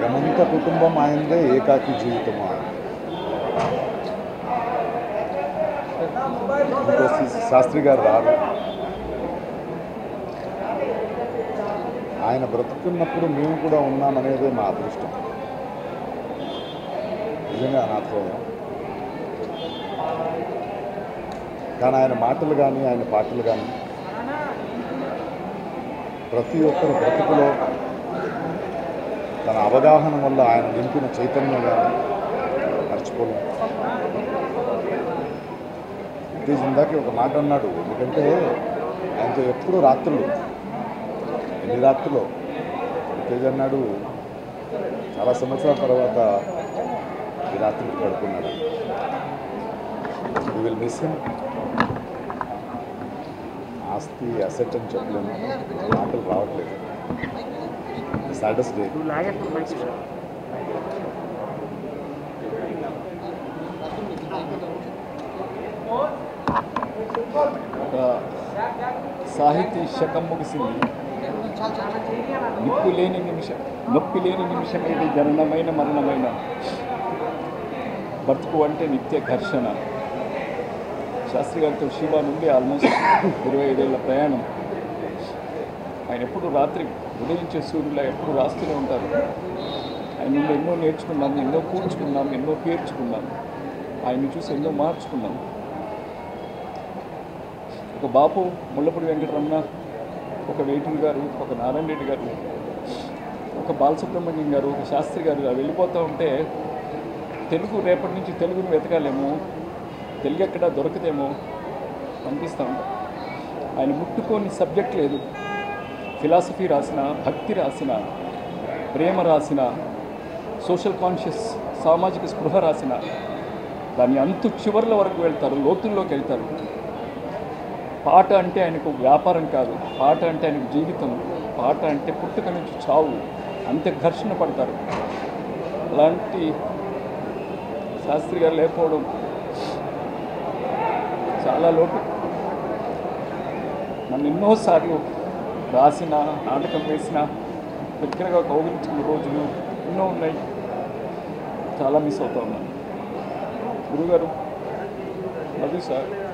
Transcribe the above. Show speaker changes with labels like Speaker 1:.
Speaker 1: సగమంత కుటుంబం ఆయనదే ఏకాకి జీవితం ఆయన ఇంకో శ్రీ- శాస్త్రి గారు రారు ఆయన బ్రతుకున్నప్పుడు మేము కూడా ఉన్నామనేదే మా అదృష్టం నిజంగా అనాథోయం కానీ ఆయన మాటలు కానీ ఆయన పాటలు కానీ ప్రతి ఒక్కరు బ్రతుకులో తన అవగాహన వల్ల ఆయన నింపిన చైతన్యం కానీ మర్చిపోలేము తేజ్ ఇందాకే ఒక మాట అన్నాడు ఎందుకంటే ఆయనతో ఎప్పుడు రాత్రులు ఎన్ని రాత్రులు తేజ్ అన్నాడు చాలా సంవత్సరాల తర్వాత ఈ రాత్రి పడుకున్నాడు యూ విల్ మిస్ హిమ్ ఆస్తి అసెట్ అని చెప్పలేము మాటలు రావట్లేదు సాడెస్ట్ డే
Speaker 2: ఒక సాహితీ శకం ముగిసింది నిప్పు లేని నిమిషం నొప్పి లేని నిమిషం ఇది జననమైన మరణమైన బ్రతుకు అంటే నిత్య ఘర్షణ శాస్త్రి గారితో శివ నుండి ఆల్మోస్ట్ ఇరవై ఐదేళ్ల ప్రయాణం ఆయన ఎప్పుడు రాత్రి ఉదయించే సూర్యులా ఎప్పుడు రాస్తూనే ఉంటారు ఆయన నుండి ఎన్నో నేర్చుకున్నాం ఎన్నో కూర్చుకున్నాం ఎన్నో పేర్చుకున్నాం ఆయన్ని చూసి ఎన్నో మార్చుకున్నాం ఒక బాపు ముళ్ళపూడి వెంకటరమణ ఒక వేటూరు గారు ఒక నారాయణ రెడ్డి గారు ఒక బాలసుబ్రహ్మణ్యం గారు ఒక శాస్త్రి గారు ఇలా వెళ్ళిపోతూ ఉంటే తెలుగు రేపటి నుంచి తెలుగుని వెతకాలేమో తెలుగు ఎక్కడ దొరకదేమో అనిపిస్తూ ఉంటాం ఆయన ముట్టుకోని సబ్జెక్ట్ లేదు ఫిలాసఫీ రాసిన భక్తి రాసిన ప్రేమ రాసిన సోషల్ కాన్షియస్ సామాజిక స్పృహ రాసిన దాని అంతు చివర్ల వరకు వెళ్తారు లోతుల్లోకి వెళ్తారు పాట అంటే ఆయనకు వ్యాపారం కాదు పాట అంటే ఆయనకు జీవితం పాట అంటే పుట్టుక నుంచి చావు అంతే ఘర్షణ పడతారు అలాంటి శాస్త్రి గారు లేకపోవడం చాలా లోటు నన్ను ఎన్నోసార్లు రాసిన నాటకం వేసిన దగ్గరగా కౌగిలించిన రోజులు ఎన్నో ఉన్నాయి చాలా మిస్ అవుతా ఉన్నాను గురుగారు లవ్ యూ సార్